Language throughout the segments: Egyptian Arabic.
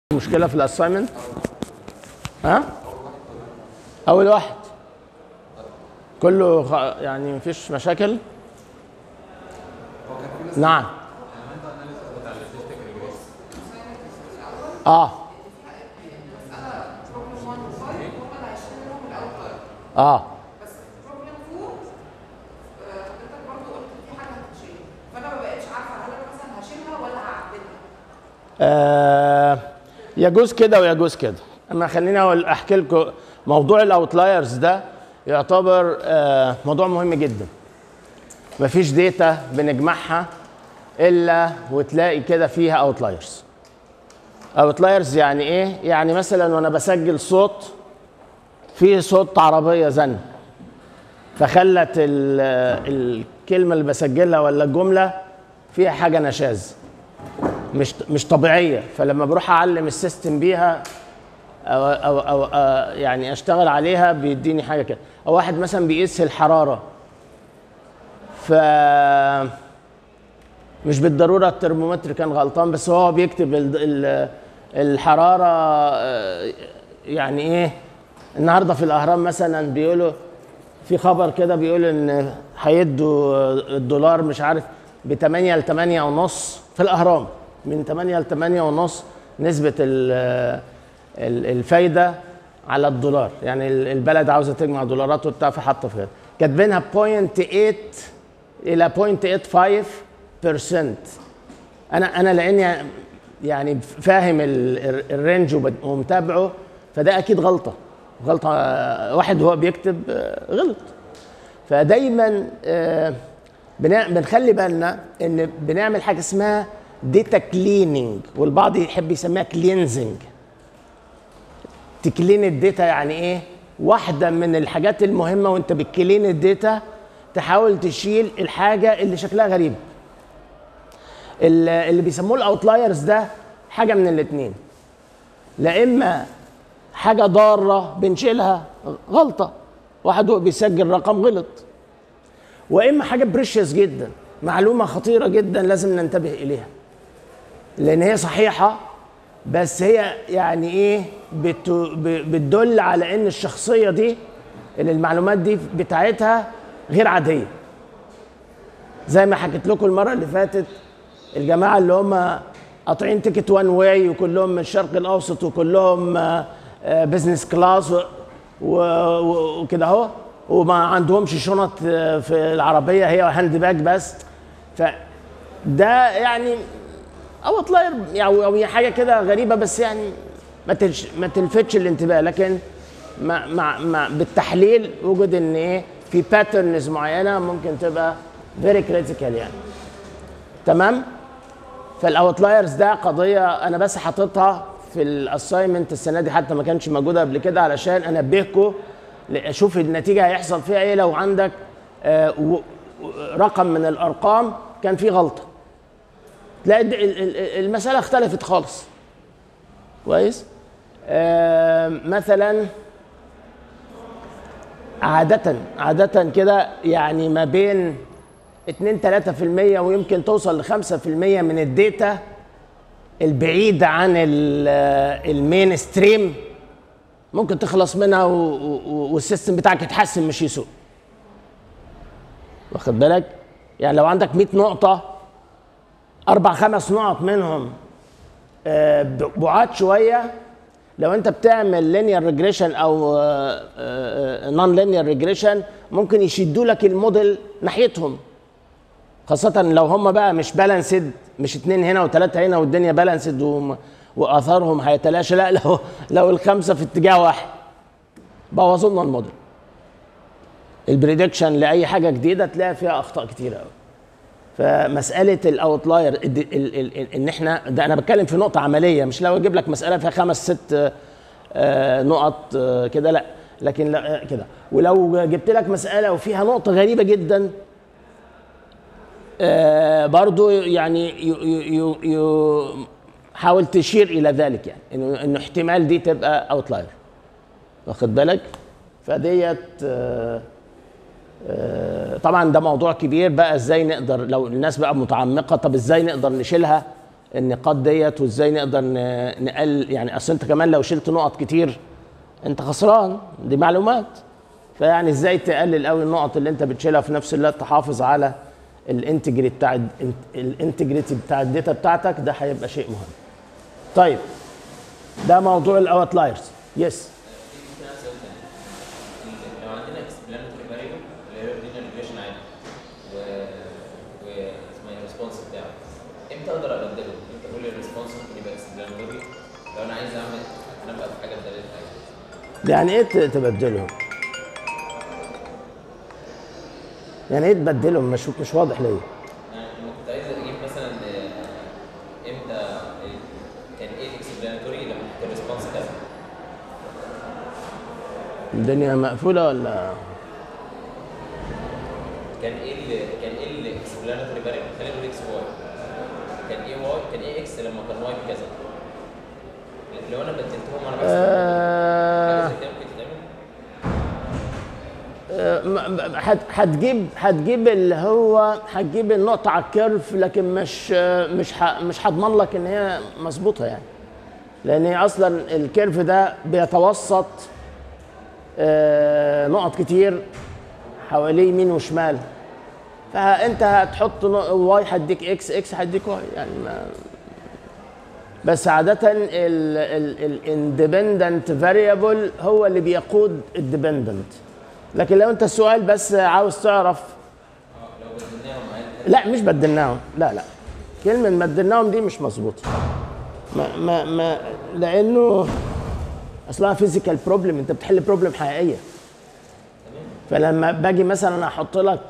مشكله في الاساينمنت ها اول واحد كله خ- يعني مفيش مشاكل نعم اه اه بس بروبلم فوق آه، حضرتك برضه قلت في حاجه هتتشيل فانا ما بقتش عارفه هل انا مثلا هشيلها ولا هعدلها آه، يجوز كده ويجوز كده اما خليني اقول احكي لكم موضوع الاوتلايرز ده يعتبر آه، موضوع مهم جدا مفيش داتا بنجمعها الا وتلاقي كده فيها اوتلايرز اوتلايرز يعني ايه يعني مثلا وانا بسجل صوت في صوت عربيه زن فخلت ال- الكلمه اللي بسجلها ولا الجمله فيها حاجه نشاز مش مش طبيعيه فلما بروح اعلم السيستم بيها او او او آه، يعني اشتغل عليها بيديني حاجه كده او واحد مثلا بيقيس الحراره ف مش بالضروره الترمومتر كان غلطان بس هو بيكتب ال- ال- الحراره آه، يعني ايه النهارده في الاهرام مثلا بيقولوا في خبر كده بيقول ان هيدوا الدولار مش عارف ب 8 ل 8 ونص في الاهرام من 8 ل 8 ونص نسبه ال- ال- الفايده على الدولار يعني ال- البلد عاوزه تجمع دولارات وبتاع فحاطه في كده كاتبينها 0.8 الى 0.85% انا انا لاني يعني فاهم ال- ال- الرينج وبد- ومتابعه فده اكيد غلطه غلطه آه، واحد وهو بيكتب آه، غلط فدايما آه، بنا- بنخلي بالنا ان بنعمل حاجه اسمها داتا كليننج والبعض يحب يسميها كلينزنج تكلين الداتا يعني ايه واحده من الحاجات المهمه وانت بتكلين الداتا تحاول تشيل الحاجه اللي شكلها غريب ال- اللي بيسموه الاوتلايرز ده حاجه من الاثنين لا اما حاجه ضاره بنشيلها غلطه واحد هو بيسجل رقم غلط واما حاجه بريشيوس جدا معلومه خطيره جدا لازم ننتبه اليها لان هي صحيحه بس هي يعني ايه بت... ب- بتدل على ان الشخصيه دي اللي المعلومات دي بتاعتها غير عاديه زي ما حكيت لكم المره اللي فاتت الجماعه اللي هم قاطعين تيكت وان واي وكلهم من الشرق الاوسط وكلهم بزنس كلاس وكده اهو وما عندهمش شنط آه، في العربيه هي هاند باج بس فده يعني او اطلاير يعني او هي حاجه كده غريبه بس يعني ما تلش ما تلفتش الانتباه لكن مع مع مع بالتحليل وجد ان ايه في باترنز معينه ممكن تبقى فيري كريتيكال يعني تمام فالاوتلايرز ده قضيه انا بس حاططها في الاساينمنت السنه دي حتى ما كانش موجوده قبل كده علشان انبهكم اشوف النتيجه هيحصل فيها ايه لو عندك آه، و- و- رقم من الارقام كان فيه غلطه تلاقي الد- ال- ال- المساله اختلفت خالص كويس آه، مثلا عادة عادة كده يعني ما بين 2 3% ويمكن توصل ل 5% من الداتا البعيدة عن ال- المين ستريم ممكن تخلص منها و- و- والسيستم بتاعك يتحسن مش يسوء واخد بالك يعني لو عندك 100 نقطة أربع خمس نقط منهم آه، ب- بعاد شوية لو انت بتعمل لينير ريجريشن او نون لينير ريجريشن ممكن يشدوا لك الموديل ناحيتهم خاصة لو هم بقى مش بالانسد مش اتنين هنا وتلاتة هنا والدنيا بالانسد وم- واثارهم هيتلاشى لا لو لو الخمسة في اتجاه واحد بوظوا لنا الموديل البريدكشن لاي حاجة جديدة تلاقي فيها اخطاء كتيرة قوي فمساله الاوتلاير ال- ال- ال- ان احنا ده انا بتكلم في نقطه عمليه مش لو اجيب لك مساله فيها خمس ست آه، نقط آه، كده لا لكن لا آه، كده ولو جبت لك مساله وفيها نقطه غريبه جدا آه، برضو يعني يو- يو- يو- يو- حاول تشير الى ذلك يعني انه انه احتمال دي تبقى اوتلاير واخد بالك فديت آه، آه، طبعا ده موضوع كبير بقى ازاي نقدر لو الناس بقى متعمقه طب ازاي نقدر نشيلها النقاط ديت وازاي نقدر ن- نقل يعني اصل انت كمان لو شلت نقط كتير انت خسران دي معلومات فيعني ازاي تقلل قوي النقط اللي انت بتشيلها في نفس الوقت تحافظ على الانتجريتي بتاع الانتجريتي بتاع الداتا بتاعتك ده هيبقى شيء مهم طيب ده موضوع الاوتلايرز يس في نفس الوقت لو عندنا explanatory variable اللي هي linear regression عادي و و اسمها ايه الريسبونس بتاعه امتى اقدر ابدله؟ امتى اقول الريسبونس ممكن يبقى explanatory لو انا عايز اعمل انبأ في حاجه بدل حاجه يعني ايه ت- تبدلهم يعني ايه تبدلهم مش مش واضح ليا انا لما كنت عايز اجيب مثلا آه، امتى آه، كان ايه الاكسبلاناتوري لما كنت الريسبونس كذا الدنيا مقفوله ولا كان ايه ال كان ايه الاكسبلاناتوري فاريبل خلينا نقول اكس واي كان ايه واي كان ايه اكس لما كان واي بكذا لو انا بدلتهم انا بس آه، حاجه زي كده ممكن تتعمل آه، م- م- هت- هتجيب هتجيب اللي هو هتجيب النقطه على الكيرف لكن مش آه، مش ح- مش هضمن لك ان هي مظبوطه يعني لان هي اصلا الكيرف ده بيتوسط آه، نقط كتير حواليه يمين وشمال فانت هتحط نق- واي هديك اكس اكس هديك واي يعني ما بس عادة الاندبندنت فاريبل هو اللي بيقود الديبندنت لكن لو انت السؤال بس عاوز تعرف اه لو بدلناهم عادي لا مش بدلناهم لا لا كلمة بدلناهم دي مش مظبوطة ما ما ما لأنه أصلها فيزيكال بروبلم أنت بتحل بروبلم حقيقية فلما باجي مثلا أحط لك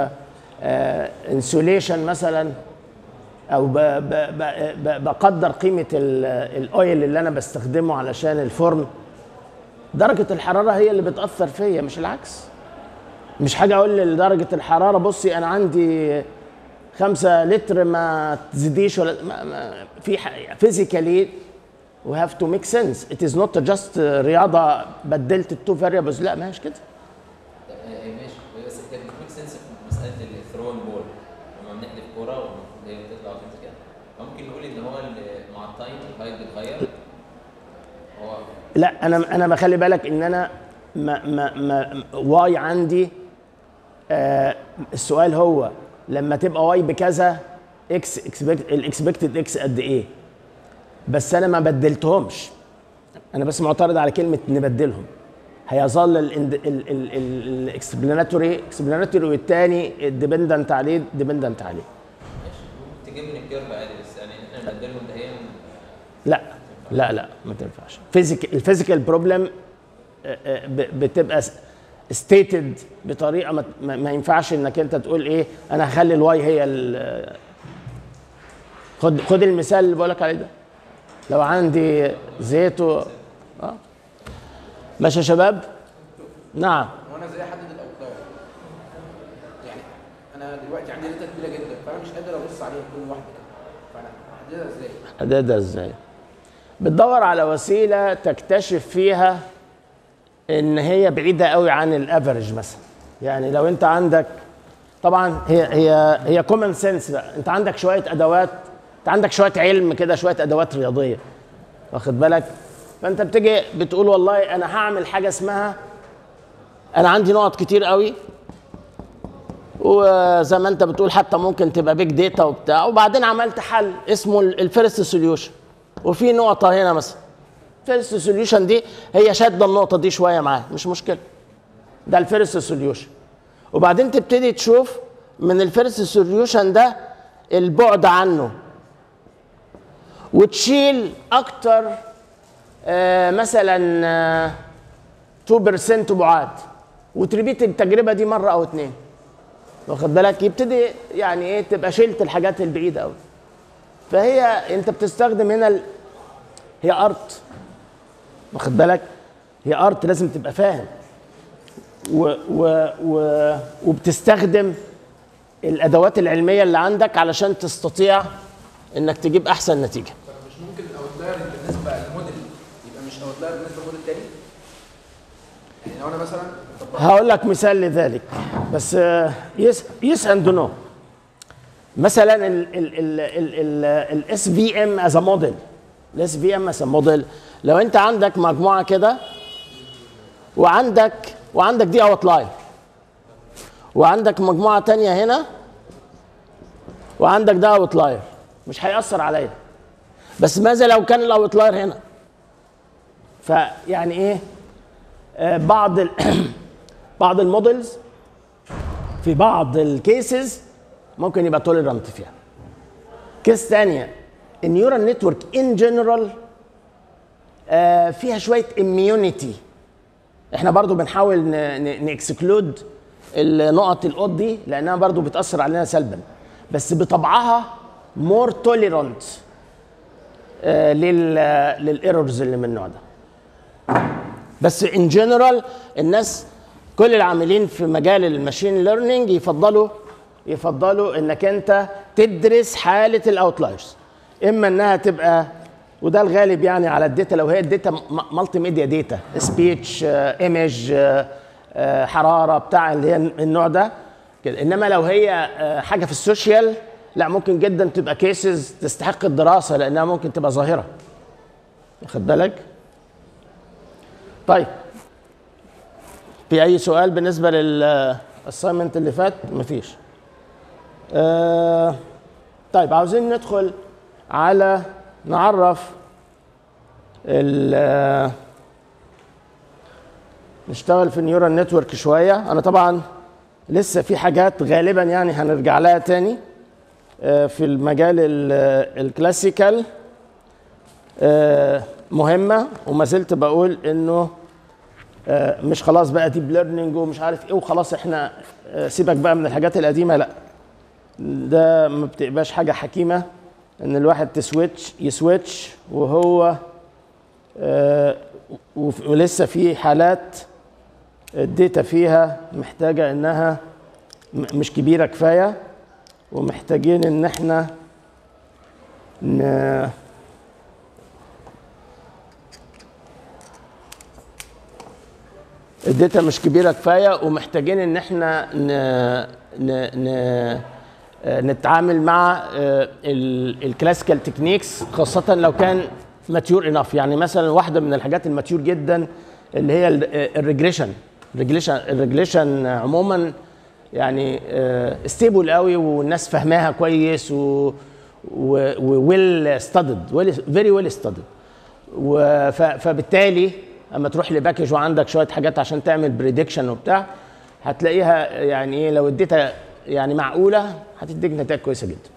انسوليشن مثلا أو ب ب ب ب بقدر قيمة ال- الأويل اللي أنا بستخدمه علشان الفرن درجة الحرارة هي اللي بتأثر فيا مش العكس مش حاجة أقول لدرجة الحرارة بصي أنا عندي خمسة لتر ما تزيديش ولا ما ما في فيزيكالي we have to make sense it is not just رياضة بدلت التو variables لا ما هيش كده طب، آه، آه، ماشي بس كان بيك سنس في مساله الثرون بول لما بنحدف كوره وهي بتطلع وتنزل كده فممكن نقول ان هو ال- مع التايم الهايت بيتغير هو لا انا انا بخلي بالك ان انا ما ما ما واي عندي آه السؤال هو لما تبقى واي بكذا اكس الاكسبكتد اكس قد ايه بس انا ما بدلتهمش انا بس معترض على كلمه نبدلهم هيظل الاكسبلاناتوري اكسبلاناتوري والتاني الديبندنت عليه ديبندنت عليه ماشي ممكن تجيب من الكيرف عادي بس يعني احنا نبدلهم ده هي لا لا لا ما تنفعش فيزيك الفيزيكال بروبلم بتبقى ستيتد بطريقه ما, ما ما ينفعش انك انت تقول ايه انا هخلي الواي هي ال- خد خد المثال اللي بقول لك عليه ده لو عندي زيت و... اه ماشي يا شباب نعم وانا ازاي احدد الاوتلاير يعني انا دلوقتي عندي داتا كبيره جدا فانا مش قادر ابص عليها كل واحده كده فانا احددها ازاي ده ده ازاي بتدور على وسيله تكتشف فيها ان هي بعيده قوي عن الافرج مثلا يعني لو انت عندك طبعا هي هي هي كومن سنس بقى انت عندك شويه ادوات انت عندك شويه علم كده شويه ادوات رياضيه واخد بالك فانت بتيجي بتقول والله انا هعمل حاجه اسمها انا عندي نقط كتير قوي وزي ما انت بتقول حتى ممكن تبقى بيج داتا وبتاع وبعدين عملت حل اسمه الفيرست سوليوشن وفي نقطه هنا مثلا الفيرست سوليوشن دي هي شاده النقطه دي شويه معاه مش مشكله ده الفيرست سوليوشن وبعدين تبتدي تشوف من الفيرست سوليوشن ده البعد عنه وتشيل اكتر آه مثلا آه 2% بعاد وتريبيت التجربه دي مره او اتنين واخد بالك يبتدي يعني ايه تبقى شلت الحاجات البعيده قوي فهي انت بتستخدم هنا ال... هي ارت واخد بالك هي ارت لازم تبقى فاهم و... و... و... وبتستخدم الادوات العلميه اللي عندك علشان تستطيع انك تجيب احسن نتيجه طب مش ممكن الاوتلاير بالنسبه للموديل يبقى مش اوتلاير بالنسبه للموديل التاني يعني لو انا مثلا طبقت هقول لك مثال لذلك بس يس يس اند نو مثلا الاس في ام از موديل الاس في ام از موديل لو انت عندك مجموعه كده وعندك وعندك دي اوت لاين وعندك مجموعه تانية هنا وعندك ده اوت لاير مش هيأثر عليا بس ماذا لو كان الاوت لاير هنا فيعني ايه آه بعض ال بعض المودلز في بعض الكيسز ممكن يبقى توليرانت فيها كيس ثانيه النيورال نتورك ان جنرال فيها شويه اميونيتي احنا برضو بنحاول نكسكلود النقط الاوت دي لانها برضو بتاثر علينا سلبا بس بطبعها مور توليرانت للايرورز اللي من النوع ده بس ان جنرال الناس كل العاملين في مجال الماشين ليرنينج يفضلوا يفضلوا انك انت تدرس حاله الاوتلايرز اما انها تبقى وده الغالب يعني على الداتا لو هي الداتا مالتي ميديا داتا سبيتش ايمج حراره بتاع اللي هي النوع ده كده انما لو هي آه، حاجه في السوشيال لا ممكن جدا تبقى كيسز تستحق الدراسه لانها ممكن تبقى ظاهره واخد بالك طيب في اي سؤال بالنسبه للاساينمنت اللي فات مفيش آه طيب عاوزين ندخل على نعرف ال نشتغل في النيورال نتورك شويه انا طبعا لسه في حاجات غالبا يعني هنرجع لها تاني آه، في المجال ال- الكلاسيكال آه، مهمه وما زلت بقول انه آه، مش خلاص بقى ديب ليرنينج ومش عارف ايه وخلاص احنا آه، سيبك بقى من الحاجات القديمه لا ده ما بتبقاش حاجه حكيمه ان الواحد تسويتش يسويتش وهو آه، وف- ولسه في حالات الداتا فيها محتاجه انها م- مش كبيره كفايه ومحتاجين ان احنا ن... الداتا مش كبيره كفايه ومحتاجين ان احنا ن... ن... ن... آه، نتعامل مع الكلاسيكال تكنيكس خاصه لو كان ماتيور انف يعني مثلا واحده من الحاجات الماتيور جدا اللي هي الريجريشن الريجريشن الريجريشن عموما يعني ستيبل قوي والناس فاهماها كويس و ويل ستادد فيري ويل ستادد فبالتالي اما تروح لباكج وعندك شويه حاجات عشان تعمل بريدكشن وبتاع هتلاقيها يعني ايه لو اديتها يعني معقوله هتديك نتائج كويسه جدا.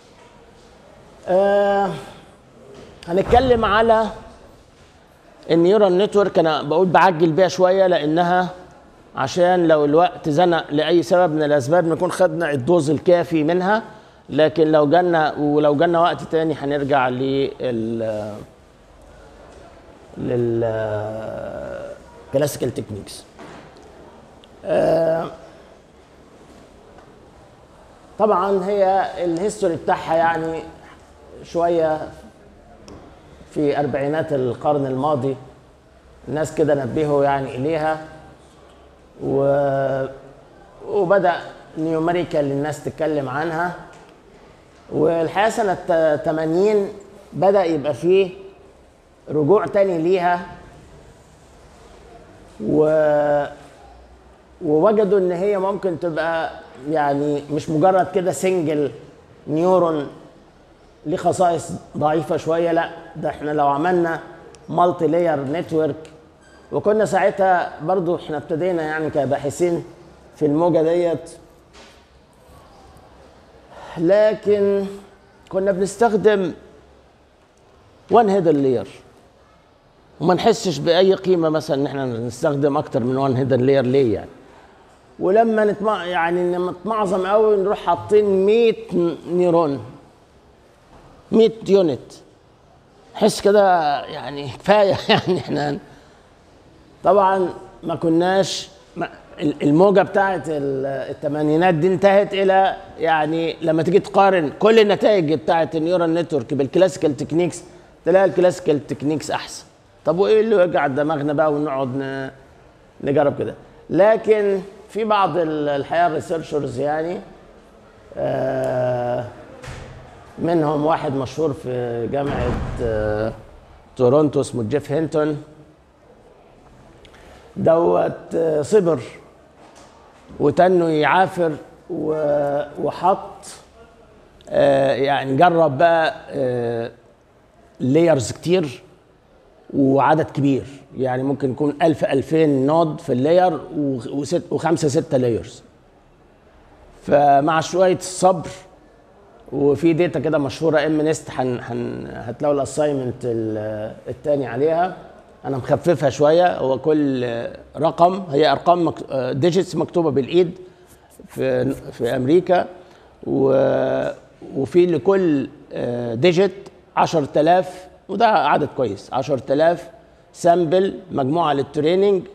آه هنتكلم على النيورال نتورك انا بقول بعجل بيها شويه لانها عشان لو الوقت زنق لاي سبب من الاسباب نكون خدنا الدوز الكافي منها لكن لو جالنا ولو جالنا وقت تاني هنرجع لل لل كلاسيكال تكنيكس طبعا هي الهيستوري بتاعها يعني شويه في اربعينات القرن الماضي الناس كده نبهوا يعني اليها و وبدا نيوميريكال الناس تتكلم عنها والحقيقه سنه 80 بدا يبقى فيه رجوع تاني ليها و ووجدوا ان هي ممكن تبقى يعني مش مجرد كده سنجل نيورون ليه خصائص ضعيفه شويه لا ده احنا لو عملنا مالتي لاير نتورك وكنا ساعتها برضو احنا ابتدينا يعني كباحثين في الموجه ديت لكن كنا بنستخدم وان هيدن لاير وما نحسش باي قيمه مثلا ان احنا نستخدم اكتر من وان هيدن لاير ليه يعني ولما نتمع يعني لما نتمعظم قوي نروح حاطين 100 نيرون 100 يونت نحس كده يعني كفايه يعني احنا طبعا ما كناش ما الموجه بتاعت الثمانينات دي انتهت الى يعني لما تيجي تقارن كل النتائج بتاعت النيورال نتورك بالكلاسيكال تكنيكس تلاقي الكلاسيكال تكنيكس احسن طب وايه اللي وجع دماغنا بقى ونقعد ن- نجرب كده لكن في بعض ال- الحقيقه الريسيرشرز يعني آه، منهم واحد مشهور في جامعة آه، تورونتو اسمه جيف هينتون دوت آه، صبر وتنه يعافر و- وحط آه، يعني جرب بقى لايرز كتير وعدد كبير يعني ممكن يكون 1000 2000 نود في اللاير وست وخمسه سته لايرز فمع شويه الصبر وفي داتا كده مشهوره ام نست هن هن هتلاقوا الاساينمنت الثاني عليها انا مخففها شويه هو كل رقم هي ارقام مك... ديجيتس مكتوبه بالايد في في امريكا و... وفي لكل ديجيت 10000 وده عدد كويس 10000 سامبل مجموعه للتريننج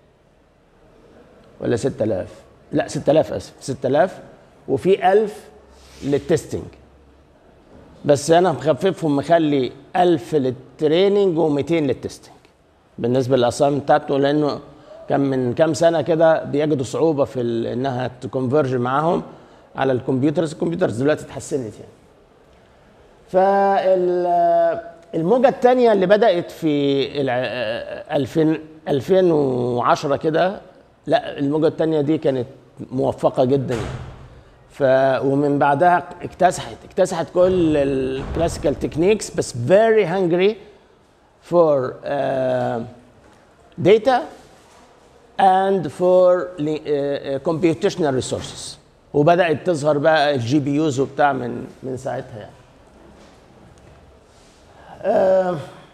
ولا 6000 لا 6000 اسف 6000 وفي 1000 للتستنج بس انا مخففهم مخلي 1000 للتريننج و200 للتستنج بالنسبه للاسام بتاعته لانه كان من كام سنه كده بيجدوا صعوبه في ال- انها تكونفرج معاهم على الكمبيوترز الكمبيوترز دلوقتي اتحسنت يعني فالموجة الثانية اللي بدأت في الع- 2000 2010 كده لا الموجة الثانية دي كانت موفقة جدا يعني ف ومن بعدها اكتسحت اكتسحت كل الكلاسيكال تكنيكس بس very hungry for uh, data and for li- uh, uh, computational resources وبدأت تظهر بقى الجي بي يوز وبتاع من من ساعتها يعني آه،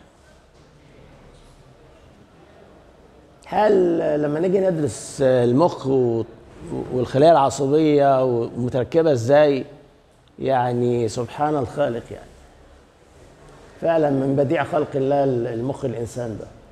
هل لما نيجي ندرس المخ و- والخلايا العصبية ومتركبة ازاي يعني سبحان الخالق يعني فعلا من بديع خلق الله المخ الإنسان ده